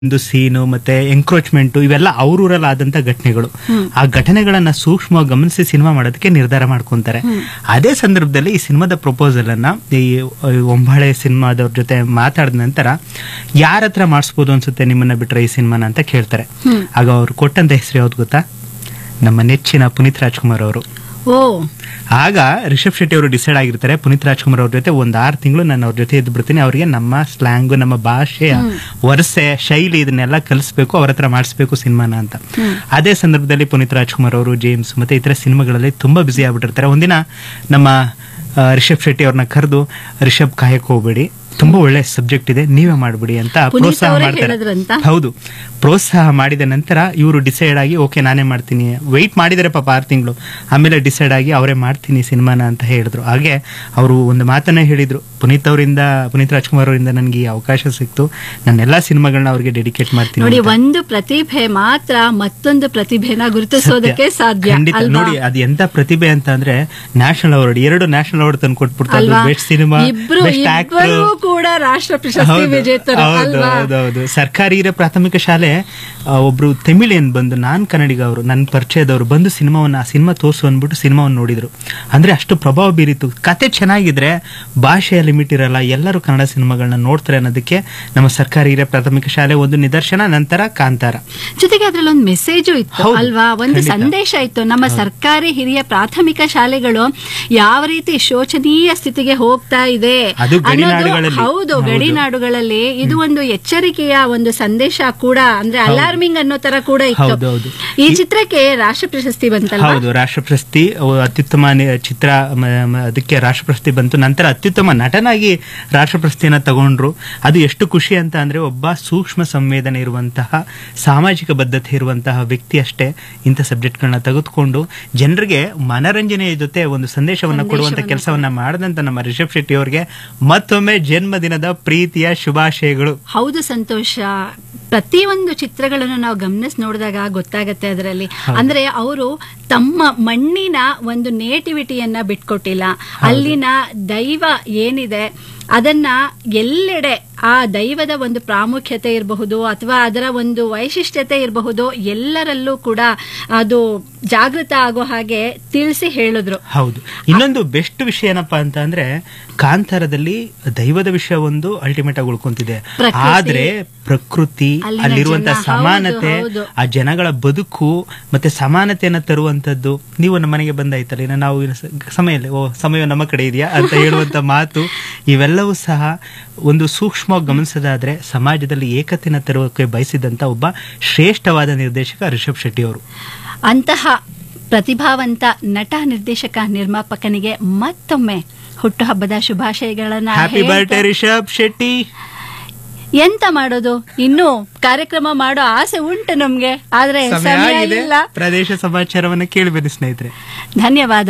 ಒಂದು ಸೀನು ಮತ್ತೆ ಎಂಕ್ರೋಚ್ಮೆಂಟ್ ಇವೆಲ್ಲ ಅವ್ರೂರಲ್ಲಿ ಆದಂತ ಘಟನೆಗಳು ಆ ಘಟನೆಗಳನ್ನ ಸೂಕ್ಷ್ಮವಾಗಿ ಗಮನಿಸಿ ಸಿನಿಮಾ ಮಾಡೋದಕ್ಕೆ ನಿರ್ಧಾರ ಮಾಡ್ಕೊಂತಾರೆ ಅದೇ ಸಂದರ್ಭದಲ್ಲಿ ಈ ಸಿನಿಮಾದ ಪ್ರಪೋಸಲ್ ಅನ್ನ ಈ ಒಂಬಾಳೆ ಸಿನಿಮಾದವ್ರ ಜೊತೆ ಮಾತಾಡಿದ ನಂತರ ಯಾರ ಹತ್ರ ಮಾಡಿಸ್ಬೋದು ಅನ್ಸುತ್ತೆ ನಿಮ್ಮನ್ನ ಬಿಟ್ರೆ ಈ ಸಿನಿಮಾನ ಅಂತ ಕೇಳ್ತಾರೆ ಆಗ ಅವ್ರು ಕೊಟ್ಟಂತ ಹೆಸರು ಯಾವ್ದು ಗೊತ್ತಾ ನಮ್ಮ ನೆಚ್ಚಿನ ಪುನೀತ್ ರಾಜ್ಕುಮಾರ್ ಅವರು ಓ ಆಗ ರಿಷಬ್ ಶೆಟ್ಟಿ ಅವರು ಡಿಸೈಡ್ ಆಗಿರ್ತಾರೆ ಪುನೀತ್ ರಾಜ್ಕುಮಾರ್ ಅವ್ರ ಜೊತೆ ಒಂದ್ ಆರು ತಿಂಗಳು ನಾನು ಅವ್ರ ಜೊತೆ ಇದ್ದು ಬಿಡ್ತೀನಿ ಅವರಿಗೆ ನಮ್ಮ ಸ್ಲ್ಯಾಂಗು ನಮ್ಮ ಭಾಷೆಯ ವರಸೆ ಶೈಲಿ ಇದನ್ನೆಲ್ಲ ಕಲಿಸ್ಬೇಕು ಅವ್ರ ಹತ್ರ ಮಾಡಿಸ್ಬೇಕು ಸಿನಿಮಾನ ಅಂತ ಅದೇ ಸಂದರ್ಭದಲ್ಲಿ ಪುನೀತ್ ರಾಜ್ಕುಮಾರ್ ಅವರು ಜೇಮ್ಸ್ ಮತ್ತೆ ಇತರ ಸಿನಿಮಾಗಳಲ್ಲಿ ತುಂಬಾ ಬ್ಯುಸಿ ಆಗ್ಬಿಟ್ಟಿರ್ತಾರೆ ಒಂದಿನ ನಮ್ಮ ಆ, ರಿಷಬ್ ಶೆಟ್ಟಿ ಅವ್ರನ್ನ ಕರೆದು ರಿಷಬ್ ಕಾಯಕ್ ಹೋಗ್ಬೇಡಿ ತುಂಬಾ ಒಳ್ಳೆ ಸಬ್ಜೆಕ್ಟ್ ಇದೆ ನೀವೇ ಮಾಡ್ಬಿಡಿ ಅಂತ ಪುನೀತ್ ಪ್ರೋತ್ಸಾಹ ಅವರೇ ಮಾಡ್ತಾರೆ ಹೇಳಿದ್ರಂತ? ಹೌದು ಪ್ರೋತ್ಸಾಹ ಮಾಡಿದ ನಂತರ ಇವರು ಡಿಸೈಡ್ ಆಗಿ ಓಕೆ ನಾನೇ ಮಾಡ್ತೀನಿ ವೆಯ್ಟ್ ಮಾಡಿದರೆ ಪಾಪ ಆರು ತಿಂಗಳು ಆಮೇಲೆ ಡಿಸೈಡ್ ಆಗಿ ಅವರೇ ಮಾಡ್ತೀನಿ ಸಿನಿಮಾನ ಅಂತ ಹೇಳಿದ್ರು ಹಾಗೆ ಅವರು ಒಂದು ಮಾತನ್ನ ಹೇಳಿದ್ರು ಪುನೀತ್ ಅವರಿಂದ ಪುನೀತ್ ರಾಜ್ಕುಮಾರ್ ಅವರಿಂದ ನನಗೆ ಈ ಅವಕಾಶ ಸಿಕ್ತು ನನ್ನೆಲ್ಲಾ ಸಿನಿಮಾಗಳನ್ನ ಅವ್ರಿಗೆ ಡೆಡಿಕೇಟ್ ಮಾಡ್ತೀನಿ ನೋಡಿ ಅಂತ. ಒಂದು ಪ್ರತಿಭೆ ಮಾತ್ರ ಮತ್ತೊಂದು ಪ್ರತಿಭೆನ ಗುರುತಿಸೋದಕ್ಕೆ ಸತ್ಯ. ಸಾಧ್ಯ ಖಂಡಿತ ಅಲ್ವಾ ನೋಡಿ ಅದು ಎಂತ ಪ್ರತಿಭೆ ಅಂತ ಅಂದ್ರೆ ನ್ಯಾಷನಲ್ ಅವಾರ್ಡ್ ಎರಡು ನ್ಯಾಷನಲ್ ಅವಾರ್ಡ್ ತಂದು ಕೊಟ್ಬಿಡ್ತಾರೆ ಅಲ್ವಾ ಬೆಸ್ಟ್ ಸಿನಿಮಾ ಇಬ್ರು ಬೆಸ್ಟ್ ಆಕ್ಟರ್ ಇಬ್ಬರೂ ಕೂಡ ರಾಷ್ಟ್ರ ಪ್ರಶಸ್ತಿ ವಿಜೇತರು ಹೌದು ಅಲ್ವಾ ಹೌದು ಹೌದು ಸರ್ಕಾರಿ ಹಿರಿಯ ಪ್ರಾಥಮಿಕ ಶಾಲೆ ಆ, ಒಬ್ರು ತಮಿಳಿಯನ್ ಬಂದು ನಾನ್ ಕನ್ನಡಿಗ ಅವರು ನನ್ನ ಪರಿಚಯದವರು ಬಂದು ಸಿನಿಮಾವನ್ನ ಆ ಸಿನಿಮಾ ತೋರ್ಸು ಅಂದ್ಬಿಟ್ಟು ಸಿನಿಮಾವನ್ನು ನೋಡಿದ್ರು ಅಂದ್ರೆ ಅಷ್ಟು ಪ್ರಭಾವ ಬೀರಿತು ಕತೆ ಚೆನ್ನಾಗಿದ್ರೆ ಭಾಷೆಯ ಲಿಮಿಟ್ ಇರಲ್ಲ ಎಲ್ಲರೂ ಕನ್ನಡ ಸಿನಿಮಾಗಳನ್ನ ನೋಡ್ತಾರೆ ಅನ್ನೋದಕ್ಕೆ ನಮ್ಮ ಸರ್ಕಾರಿ ಹಿರಿಯ ಪ್ರಾಥಮಿಕ ಶಾಲೆ ಒಂದು ನಿದರ್ಶನ ನಂತರ ಕಾಂತಾರ ಜೊತೆಗೆ ಅದ್ರಲ್ಲಿ ಒಂದು ಮೆಸೇಜು ಇತ್ತು ಹೌದು, ಅಲ್ವಾ ಒಂದು ಖಂಡಿತ. ಸಂದೇಶ ಇತ್ತು ನಮ್ಮ ಸರ್ಕಾರಿ ಹಿರಿಯ ಪ್ರಾಥಮಿಕ ಶಾಲೆಗಳು ಯಾವ ರೀತಿ ಶೋಚನೀಯ ಸ್ಥಿತಿಗೆ ಹೋಗ್ತಾ ಇದೆ ಅದು ಅನ್ನೋದು ಗಡಿನಾಡುಗಳಲ್ಲಿ. ಹೌದು ಹೌದು. ಗಡಿನಾಡುಗಳಲ್ಲಿ ಇದು ಒಂದು ಎಚ್ಚರಿಕೆಯ ಒಂದು ಸಂದೇಶ ಕೂಡ ಅಂದ್ರೆ ಅಲಾರ್ಮಿಂಗ್ ಅನ್ನೋ ತರ ಕೂಡ ಇತ್ತು ಹೌದು, ಹೌದು. ಈ ಚಿತ್ರಕ್ಕೆ ರಾಷ್ಟ್ರ ಪ್ರಶಸ್ತಿ ಬಂತಲ್ವಾ ಹೌದು ರಾಷ್ಟ್ರ ಪ್ರಶಸ್ತಿ ಅವು ಅತ್ಯುತ್ತಮ ನಿ- ಚಿತ್ರ ಮ- ಮ- ಅದಕ್ಕೆ ರಾಷ್ಟ್ರ ಪ್ರಶಸ್ತಿ ಬಂತು ನಂತರ ಅತ್ಯುತ್ತಮ ನಟನಾಗಿ ರಾಷ್ಟ್ರ ಪ್ರಶಸ್ತಿಯನ್ನ ತಗೊಂಡ್ರು ಅದು ಎಷ್ಟು ಖುಷಿ ಅಂತ ಅಂದ್ರೆ ಒಬ್ಬ ಸೂಕ್ಷ್ಮ ಸಂವೇದನೆ ಇರುವಂತಹ ಸಾಮಾಜಿಕ ಬದ್ಧತೆ ಇರುವಂತಹ ವ್ಯಕ್ತಿ ಅಷ್ಟೇ ಇಂಥ ಸಬ್ಜೆಕ್ಟ್ಗಳನ್ನ ತೆಗೆದುಕೊಂಡು ಜನರಿಗೆ ಮನರಂಜನೆಯ ಜೊತೆ ಒಂದು ಸಂದೇಶವನ್ನ ಕೊಡುವಂತ ಕೆಲಸವನ್ನ ಮಾಡದಂತ ನಮ್ಮ ರಿಷಬ್ ಶೆಟ್ಟಿ ಅವರಿಗೆ ಮತ್ತೊಮ್ಮೆ ಜನ್ಮದಿನದ ಪ್ರೀತಿಯ ಶುಭಾಶಯಗಳು ಹೌದು ಸಂತೋಷ ಪ್ರತಿಯೊಂದು ಚಿತ್ರಗಳನ್ನು ನಾವು ಗಮನಿಸಿ ನೋಡಿದಾಗ ಗೊತ್ತಾಗತ್ತೆ ಅದರಲ್ಲಿ ಅಂದ್ರೆ ಅವರು ತಮ್ಮ ಮಣ್ಣಿನ ಒಂದು ನೇಟಿವಿಟಿಯನ್ನ ಬಿಟ್ಕೊಟ್ಟಿಲ್ಲ ಅಲ್ಲಿನ ದೈವ ಏನಿದೆ ಅದನ್ನ ಎಲ್ಲೆಡೆ ಆ ದೈವದ ಒಂದು ಪ್ರಾಮುಖ್ಯತೆ ಇರಬಹುದು ಅಥವಾ ಅದರ ಒಂದು ವೈಶಿಷ್ಟ್ಯತೆ ಇರಬಹುದು ಎಲ್ಲರಲ್ಲೂ ಕೂಡ ಅದು ಜಾಗೃತ ಆಗೋ ಹಾಗೆ ತಿಳಿಸಿ ಹೇಳಿದ್ರು ಹೌದು ಇನ್ನೊಂದು ಬೆಸ್ಟ್ ವಿಷಯ ಏನಪ್ಪಾ ಅಂತ ಅಂದ್ರೆ ಕಾಂತಾರದಲ್ಲಿ ದೈವದ ವಿಷಯ ಒಂದು ಅಲ್ಟಿಮೇಟ್ ಆಗಿ ಉಳ್ಕೊಂತಿದೆ ಪ್ರಕೃತಿ. ಆದ್ರೆ ಪ್ರಕೃತಿ ಅಲ್ಲಿನ ಅಲ್ಲಿರುವಂತ ಜನ, ಹೌದು, ಸಮಾನತೆ ಹೌದು. ಆ ಜನಗಳ ಬದುಕು ಮತ್ತೆ ಸಮಾನತೆಯನ್ನ ತರುವಂತದ್ದು ನೀವು ನಮ್ಮ ಮನೆಗೆ ಬಂದಾಯ್ತಲ್ಲ ಇನ್ನು ನಾವು ಇನ್ನು ಸ- ಸಮಯ ಇಲ್ಲ ಓ ಸಮಯ ನಮ್ಮ ಕಡೆ ಇದೆಯಾ ಅಂತ ಹೇಳುವಂತ ಮಾತು ಇವೆಲ್ಲವೂ ಸಹ ಒಂದು ಸೂಕ್ಷ್ಮವಾಗಿ ಗಮನಿಸೋದಾದ್ರೆ ಸಮಾಜದಲ್ಲಿ ಏಕತೆನ ತರುವಕ್ಕೆ ಬಯಸಿದಂತ ಒಬ್ಬ ಶ್ರೇಷ್ಠವಾದ ನಿರ್ದೇಶಕ ರಿಷಬ್ ಶೆಟ್ಟಿ ಅವರು ಅಂತಹ ಪ್ರತಿಭಾವಂತ ನಟ ನಿರ್ದೇಶಕ ನಿರ್ಮಾಪಕನಿಗೆ ಮತ್ತೊಮ್ಮೆ ಹುಟ್ಟುಹಬ್ಬದ ಶುಭಾಶಯಗಳನ್ನ ಹ್ಯಾಪಿ ಹೇಳ್ತಾ- ಬರ್ಡೇ ರಿಷಬ್ ಶೆಟ್ಟಿ ಎಂತ ಮಾಡೋದು ಇನ್ನು ಕಾರ್ಯಕ್ರಮ ಮಾಡೋ ಆಸೆ ಉಂಟು ನಮ್ಗೆ ಆದ್ರೆ ಸಮಯ ಸಮಯ ಆಗಿದೆ ಇಲ್ಲ ಪ್ರದೇಶ ಸಮಾಚಾರವನ್ನ ಕೇಳಿಬನ್ನಿ ಸ್ನೇಹಿತರೆ ಧನ್ಯವಾದ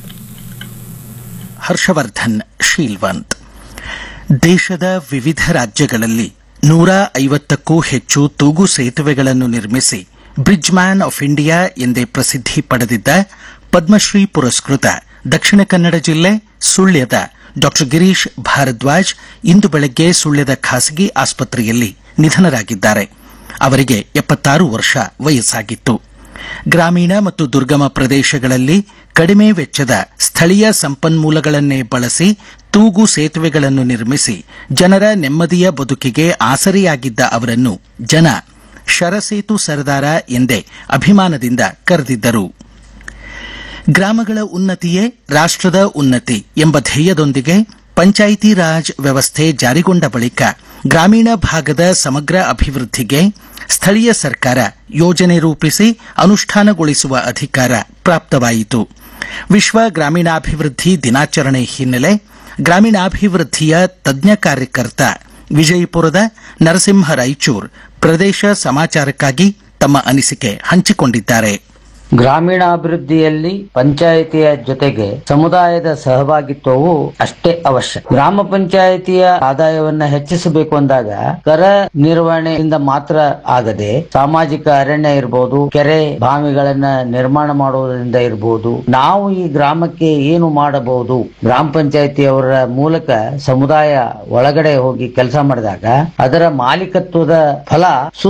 ಹರ್ಷವರ್ಧನ್ ಶೀಲ್ವಂತ್ ದೇಶದ ವಿವಿಧ ರಾಜ್ಯಗಳಲ್ಲಿ ನೂರ ಐವತ್ತಕ್ಕೂ ಹೆಚ್ಚು ತೂಗು ಸೇತುವೆಗಳನ್ನು ನಿರ್ಮಿಸಿ ಬ್ರಿಡ್ಜ್ ಮ್ಯಾನ್ ಆಫ್ ಇಂಡಿಯಾ ಎಂದೇ ಪ್ರಸಿದ್ಧಿ ಪಡೆದಿದ್ದ ಪದ್ಮಶ್ರೀ ಪುರಸ್ಕೃತ ದಕ್ಷಿಣ ಕನ್ನಡ ಜಿಲ್ಲೆ ಸುಳ್ಯದ ಡಾಕ್ಟರ್ ಗಿರೀಶ್ ಭಾರದ್ವಾಜ್ ಇಂದು ಬೆಳಗ್ಗೆ ಸುಳ್ಯದ ಖಾಸಗಿ ಆಸ್ಪತ್ರೆಯಲ್ಲಿ ನಿಧನರಾಗಿದ್ದಾರೆ ಅವರಿಗೆ ಎಪ್ಪತ್ತಾರು ವರ್ಷ ವಯಸ್ಸಾಗಿತ್ತು ಗ್ರಾಮೀಣ ಮತ್ತು ದುರ್ಗಮ ಪ್ರದೇಶಗಳಲ್ಲಿ ಕಡಿಮೆ ವೆಚ್ಚದ ಸ್ಥಳೀಯ ಸಂಪನ್ಮೂಲಗಳನ್ನೇ ಬಳಸಿ ತೂಗು ಸೇತುವೆಗಳನ್ನು ನಿರ್ಮಿಸಿ ಜನರ ನೆಮ್ಮದಿಯ ಬದುಕಿಗೆ ಆಸರೆಯಾಗಿದ್ದ ಅವರನ್ನು ಜನ ಶರಸೇತು ಸರದಾರ ಎಂದೇ ಅಭಿಮಾನದಿಂದ ಕರೆದಿದ್ದರು ಗ್ರಾಮಗಳ ಉನ್ನತಿಯೇ ರಾಷ್ಟ್ರದ ಉನ್ನತಿ ಎಂಬ ಧ್ಯೇಯದೊಂದಿಗೆ ಪಂಚಾಯಿತಿ ರಾಜ್ ವ್ಯವಸ್ಥೆ ಜಾರಿಗೊಂಡ ಬಳಿಕ ಗ್ರಾಮೀಣ ಭಾಗದ ಸಮಗ್ರ ಅಭಿವೃದ್ಧಿಗೆ ಸ್ಥಳೀಯ ಸರ್ಕಾರ ಯೋಜನೆ ರೂಪಿಸಿ ಅನುಷ್ಠಾನಗೊಳಿಸುವ ಅಧಿಕಾರ ಪ್ರಾಪ್ತವಾಯಿತು ವಿಶ್ವ ಗ್ರಾಮೀಣಾಭಿವೃದ್ಧಿ ದಿನಾಚರಣೆ ಹಿನ್ನೆಲೆ ಗ್ರಾಮೀಣಾಭಿವೃದ್ಧಿಯ ತಜ್ಞ ಕಾರ್ಯಕರ್ತ ವಿಜಯಪುರದ ನರಸಿಂಹ ರಾಯಚೂರ್ ಪ್ರದೇಶ ಸಮಾಚಾರಕ್ಕಾಗಿ ತಮ್ಮ ಅನಿಸಿಕೆ ಹಂಚಿಕೊಂಡಿದ್ದಾರೆ ಗ್ರಾಮೀಣಾಭಿವೃದ್ಧಿಯಲ್ಲಿ ಪಂಚಾಯಿತಿಯ ಜೊತೆಗೆ ಸಮುದಾಯದ ಸಹಭಾಗಿತ್ವವು ಅಷ್ಟೇ ಅವಶ್ಯ ಗ್ರಾಮ ಪಂಚಾಯಿತಿಯ ಆದಾಯವನ್ನ ಹೆಚ್ಚಿಸಬೇಕು ಅಂದಾಗ ಕರ ನಿರ್ವಹಣೆಯಿಂದ ಮಾತ್ರ ಆಗದೆ ಸಾಮಾಜಿಕ ಅರಣ್ಯ ಇರಬಹುದು ಕೆರೆ ಬಾವಿಗಳನ್ನ ನಿರ್ಮಾಣ ಮಾಡುವುದರಿಂದ ಇರಬಹುದು ನಾವು ಈ ಗ್ರಾಮಕ್ಕೆ ಏನು ಮಾಡಬಹುದು ಗ್ರಾಮ ಪಂಚಾಯಿತಿಯವರ ಮೂಲಕ ಸಮುದಾಯ ಒಳಗಡೆ ಹೋಗಿ ಕೆಲಸ ಮಾಡಿದಾಗ ಅದರ ಮಾಲೀಕತ್ವದ ಫಲ